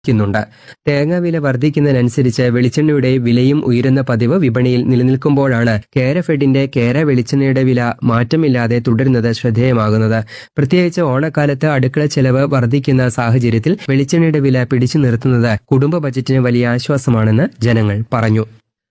ക്കുന്നുണ്ട് തേങ്ങാവില വർദ്ധിക്കുന്നതിനനുസരിച്ച് വെളിച്ചെണ്ണയുടെ വിലയും ഉയരുന്ന പതിവ് വിപണിയിൽ നിലനിൽക്കുമ്പോഴാണ് കേരഫെഡിന്റെ കേര വെളിച്ചെണ്ണയുടെ വില മാറ്റമില്ലാതെ തുടരുന്നത് ശ്രദ്ധേയമാകുന്നത് പ്രത്യേകിച്ച് ഓണക്കാലത്ത് അടുക്കള ചെലവ് വർദ്ധിക്കുന്ന സാഹചര്യത്തിൽ വെളിച്ചെണ്ണയുടെ വില പിടിച്ചു നിർത്തുന്നത് കുടുംബ ബജറ്റിന് വലിയ ആശ്വാസമാണെന്ന് ജനങ്ങൾ പറഞ്ഞു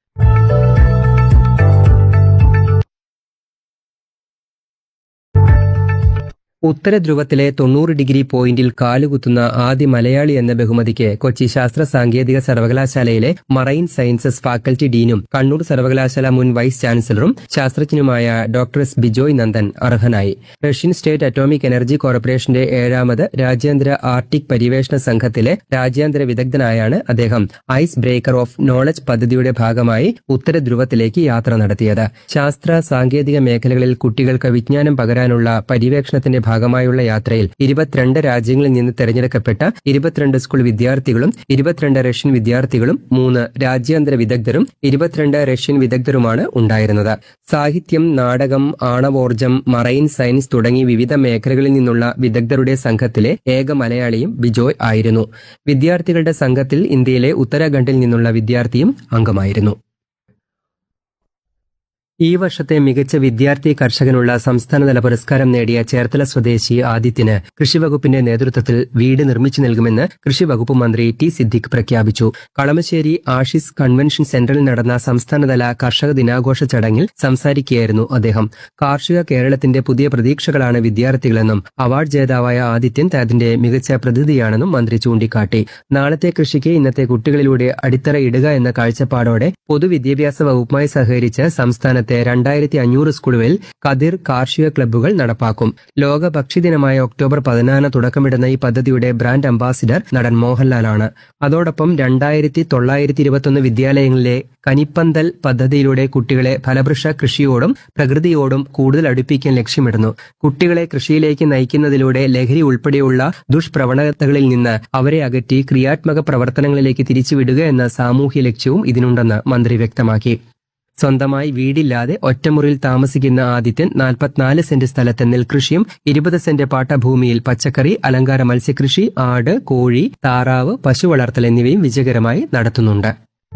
ഉത്തര ധ്രുവത്തിലെ തൊണ്ണൂറ് ഡിഗ്രി പോയിന്റിൽ കാലുകുത്തുന്ന ആദ്യ മലയാളി എന്ന ബഹുമതിക്ക് കൊച്ചി ശാസ്ത്ര സാങ്കേതിക സർവകലാശാലയിലെ മറൈൻ സയൻസസ് ഫാക്കൽറ്റി ഡീനും കണ്ണൂർ സർവകലാശാല മുൻ വൈസ് ചാൻസലറും ശാസ്ത്രജ്ഞനുമായ ഡോക്ടർ എസ് ബിജോയ് നന്ദൻ അർഹനായി റഷ്യൻ സ്റ്റേറ്റ് അറ്റോമിക് എനർജി കോർപ്പറേഷന്റെ ഏഴാമത് രാജ്യാന്തര ആർട്ടിക് പര്യവേഷണ സംഘത്തിലെ രാജ്യാന്തര വിദഗ്ധനായാണ് അദ്ദേഹം ഐസ് ബ്രേക്കർ ഓഫ് നോളജ് പദ്ധതിയുടെ ഭാഗമായി ഉത്തര ധ്രുവത്തിലേക്ക് യാത്ര നടത്തിയത് ശാസ്ത്ര സാങ്കേതിക മേഖലകളിൽ കുട്ടികൾക്ക് വിജ്ഞാനം പകരാനുള്ള പര്യവേക്ഷണത്തിന്റെ ഭാഗമായുള്ള യാത്രയിൽ ഇരുപത്തിരണ്ട് രാജ്യങ്ങളിൽ നിന്ന് തെരഞ്ഞെടുക്കപ്പെട്ട ഇരുപത്തിരണ്ട് സ്കൂൾ വിദ്യാർത്ഥികളും ഇരുപത്തിരണ്ട് റഷ്യൻ വിദ്യാർത്ഥികളും മൂന്ന് രാജ്യാന്തര വിദഗ്ധരും ഇരുപത്തിരണ്ട് റഷ്യൻ വിദഗ്ധരുമാണ് ഉണ്ടായിരുന്നത് സാഹിത്യം നാടകം ആണവോർജം മറൈൻ സയൻസ് തുടങ്ങി വിവിധ മേഖലകളിൽ നിന്നുള്ള വിദഗ്ധരുടെ സംഘത്തിലെ ഏക മലയാളിയും ബിജോയ് ആയിരുന്നു വിദ്യാർത്ഥികളുടെ സംഘത്തിൽ ഇന്ത്യയിലെ ഉത്തരാഖണ്ഡിൽ നിന്നുള്ള വിദ്യാർത്ഥിയും അംഗമായിരുന്നു ഈ വർഷത്തെ മികച്ച വിദ്യാർത്ഥി കർഷകനുള്ള സംസ്ഥാനതല പുരസ്കാരം നേടിയ ചേർത്തല സ്വദേശി ആദിത്യന് കൃഷിവകുപ്പിന്റെ നേതൃത്വത്തിൽ വീട് നിർമ്മിച്ചു നൽകുമെന്ന് കൃഷിവകുപ്പ് മന്ത്രി ടി സിദ്ദിഖ് പ്രഖ്യാപിച്ചു കളമശ്ശേരി ആഷിസ് കൺവെൻഷൻ സെന്ററിൽ നടന്ന സംസ്ഥാനതല കർഷക ദിനാഘോഷ ചടങ്ങിൽ സംസാരിക്കുകയായിരുന്നു അദ്ദേഹം കാർഷിക കേരളത്തിന്റെ പുതിയ പ്രതീക്ഷകളാണ് വിദ്യാർത്ഥികളെന്നും അവാർഡ് ജേതാവായ ആദിത്യൻ അതിന്റെ മികച്ച പ്രതിനിധിയാണെന്നും മന്ത്രി ചൂണ്ടിക്കാട്ടി നാളത്തെ കൃഷിക്ക് ഇന്നത്തെ കുട്ടികളിലൂടെ അടിത്തറ ഇടുക എന്ന കാഴ്ചപ്പാടോടെ പൊതുവിദ്യാഭ്യാസ വകുപ്പുമായി സഹകരിച്ച് സംസ്ഥാനത്തെ രണ്ടായിരത്തി അഞ്ഞൂറ് സ്കൂളുകളിൽ കതിർ കാർഷിക ക്ലബ്ബുകൾ നടപ്പാക്കും ലോക ഭക്ഷ്യദിനമായ ഒക്ടോബർ പതിനാലിന് തുടക്കമിടുന്ന ഈ പദ്ധതിയുടെ ബ്രാൻഡ് അംബാസിഡർ നടൻ മോഹൻലാലാണ് അതോടൊപ്പം രണ്ടായിരത്തി തൊള്ളായിരത്തി ഇരുപത്തൊന്ന് വിദ്യാലയങ്ങളിലെ കനിപ്പന്തൽ പദ്ധതിയിലൂടെ കുട്ടികളെ ഫലവൃക്ഷ കൃഷിയോടും പ്രകൃതിയോടും കൂടുതൽ അടുപ്പിക്കാൻ ലക്ഷ്യമിടുന്നു കുട്ടികളെ കൃഷിയിലേക്ക് നയിക്കുന്നതിലൂടെ ലഹരി ഉൾപ്പെടെയുള്ള ദുഷ്പ്രവണതകളിൽ നിന്ന് അവരെ അകറ്റി ക്രിയാത്മക പ്രവർത്തനങ്ങളിലേക്ക് തിരിച്ചുവിടുക എന്ന സാമൂഹ്യ ലക്ഷ്യവും ഇതിനുണ്ടെന്ന് മന്ത്രി വ്യക്തമാക്കി സ്വന്തമായി വീടില്ലാതെ ഒറ്റമുറിയിൽ താമസിക്കുന്ന ആദിത്യൻ നാൽപ്പത്തിനാല് സെന്റ് സ്ഥലത്ത് നെൽകൃഷിയും ഇരുപത് സെന്റ് പാട്ടഭൂമിയിൽ പച്ചക്കറി അലങ്കാര മത്സ്യകൃഷി ആട് കോഴി താറാവ് പശു വളർത്തൽ എന്നിവയും വിജയകരമായി നടത്തുന്നുണ്ട്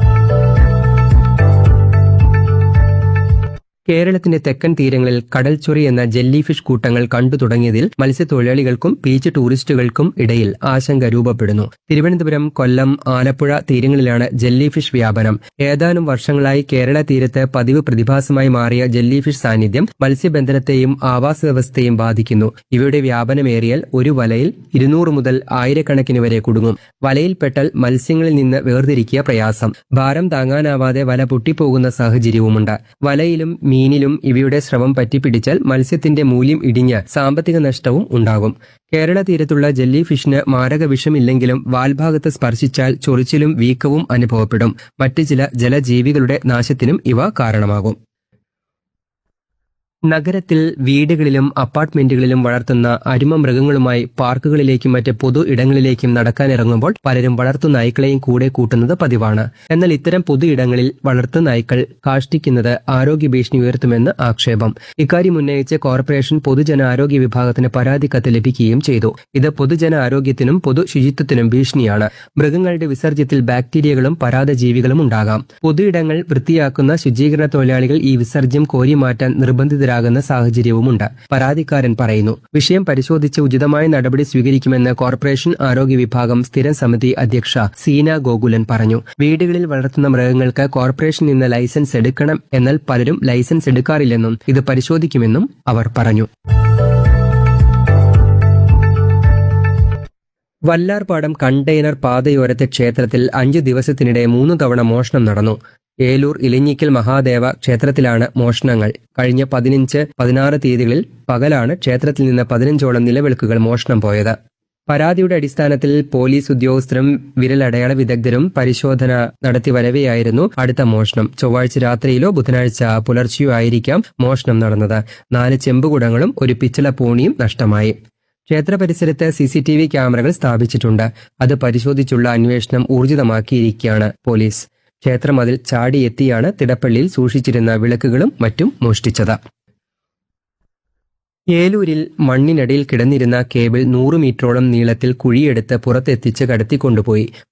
കേരളത്തിന്റെ തെക്കൻ തീരങ്ങളിൽ കടൽച്ചൊറി എന്ന ജെല്ലി ഫിഷ് കൂട്ടങ്ങൾ കണ്ടു തുടങ്ങിയതിൽ മത്സ്യത്തൊഴിലാളികൾക്കും ബീച്ച് ടൂറിസ്റ്റുകൾക്കും ഇടയിൽ ആശങ്ക രൂപപ്പെടുന്നു തിരുവനന്തപുരം കൊല്ലം ആലപ്പുഴ തീരങ്ങളിലാണ് ജെല്ലി ഫിഷ് വ്യാപനം ഏതാനും വർഷങ്ങളായി കേരള തീരത്ത് പതിവ് പ്രതിഭാസമായി മാറിയ ജെല്ലി ഫിഷ് സാന്നിധ്യം മത്സ്യബന്ധനത്തെയും ആവാസ വ്യവസ്ഥയെയും ബാധിക്കുന്നു ഇവയുടെ വ്യാപനമേറിയാൽ ഒരു വലയിൽ ഇരുന്നൂറ് മുതൽ ആയിരക്കണക്കിന് വരെ കുടുങ്ങും വലയിൽപ്പെട്ടാൽ മത്സ്യങ്ങളിൽ നിന്ന് വേർതിരിക്കുക പ്രയാസം ഭാരം താങ്ങാനാവാതെ വല പൊട്ടിപ്പോകുന്ന സാഹചര്യവുമുണ്ട് വലയിലും മീനിലും ഇവയുടെ സ്രവം പറ്റിപ്പിടിച്ചാൽ മത്സ്യത്തിന്റെ മൂല്യം ഇടിഞ്ഞ് സാമ്പത്തിക നഷ്ടവും ഉണ്ടാകും കേരള തീരത്തുള്ള ജെല്ലി ഫിഷിന് മാരക വിഷമില്ലെങ്കിലും വാൽഭാഗത്ത് സ്പർശിച്ചാൽ ചൊറിച്ചിലും വീക്കവും അനുഭവപ്പെടും മറ്റ് ചില ജലജീവികളുടെ നാശത്തിനും ഇവ കാരണമാകും നഗരത്തിൽ വീടുകളിലും അപ്പാർട്ട്മെന്റുകളിലും വളർത്തുന്ന അരുമ മൃഗങ്ങളുമായി പാർക്കുകളിലേക്കും മറ്റ് പൊതു ഇടങ്ങളിലേക്കും നടക്കാനിറങ്ങുമ്പോൾ പലരും വളർത്തു നായ്ക്കളെയും കൂടെ കൂട്ടുന്നത് പതിവാണ് എന്നാൽ ഇത്തരം പൊതു ഇടങ്ങളിൽ വളർത്തു നായ്ക്കൾ കാഷ്ടിക്കുന്നത് ആരോഗ്യ ഭീഷണി ഉയർത്തുമെന്ന് ആക്ഷേപം ഇക്കാര്യം ഉന്നയിച്ച് കോർപ്പറേഷൻ പൊതുജന ആരോഗ്യ വിഭാഗത്തിന് പരാതി കത്ത് ലഭിക്കുകയും ചെയ്തു ഇത് പൊതുജന ആരോഗ്യത്തിനും പൊതു ശുചിത്വത്തിനും ഭീഷണിയാണ് മൃഗങ്ങളുടെ വിസർജ്യത്തിൽ ബാക്ടീരിയകളും പരാതജീവികളും ഉണ്ടാകാം പൊതുയിടങ്ങൾ വൃത്തിയാക്കുന്ന ശുചീകരണ തൊഴിലാളികൾ ഈ വിസർജ്യം കോരി മാറ്റാൻ നിർബന്ധിതരാകുന്ന സാഹചര്യവുമുണ്ട് പരാതിക്കാരൻ പറയുന്നു വിഷയം പരിശോധിച്ച് ഉചിതമായ നടപടി സ്വീകരിക്കുമെന്ന് കോർപ്പറേഷൻ ആരോഗ്യ വിഭാഗം സ്ഥിരം സമിതി അധ്യക്ഷ സീന ഗോകുലൻ പറഞ്ഞു വീടുകളിൽ വളർത്തുന്ന മൃഗങ്ങൾക്ക് കോർപ്പറേഷനിൽ നിന്ന് ലൈസൻസ് എടുക്കണം എന്നാൽ പലരും ലൈസൻസ് എടുക്കാറില്ലെന്നും ഇത് പരിശോധിക്കുമെന്നും അവർ പറഞ്ഞു വല്ലാർപാടം കണ്ടെയ്നർ പാതയോരത്തെ ക്ഷേത്രത്തിൽ അഞ്ചു ദിവസത്തിനിടെ മൂന്ന് തവണ മോഷണം നടന്നു ഏലൂർ ഇലഞ്ഞിക്കൽ മഹാദേവ ക്ഷേത്രത്തിലാണ് മോഷണങ്ങൾ കഴിഞ്ഞ പതിനഞ്ച് പതിനാറ് തീയതികളിൽ പകലാണ് ക്ഷേത്രത്തിൽ നിന്ന് പതിനഞ്ചോളം നിലവിളക്കുകൾ മോഷണം പോയത് പരാതിയുടെ അടിസ്ഥാനത്തിൽ പോലീസ് ഉദ്യോഗസ്ഥരും വിരലടയാള വിദഗ്ധരും പരിശോധന നടത്തി വരവെയായിരുന്നു അടുത്ത മോഷണം ചൊവ്വാഴ്ച രാത്രിയിലോ ബുധനാഴ്ച പുലർച്ചെയോ ആയിരിക്കാം മോഷണം നടന്നത് നാല് ചെമ്പുകുടങ്ങളും ഒരു പിച്ചള പൂണിയും നഷ്ടമായി ക്ഷേത്ര പരിസരത്ത് സി സി ടി വി ക്യാമറകൾ സ്ഥാപിച്ചിട്ടുണ്ട് അത് പരിശോധിച്ചുള്ള അന്വേഷണം ഊർജിതമാക്കിയിരിക്കുകയാണ് പോലീസ് ക്ഷേത്രമതിൽ ചാടിയെത്തിയാണ് തിടപ്പള്ളിയിൽ സൂക്ഷിച്ചിരുന്ന വിളക്കുകളും മറ്റും മോഷ്ടിച്ചത് ഏലൂരിൽ മണ്ണിനടിയിൽ കിടന്നിരുന്ന കേബിൾ നൂറ് മീറ്ററോളം നീളത്തിൽ കുഴിയെടുത്ത് പുറത്തെത്തിച്ച് കടത്തിക്കൊണ്ടുപോയി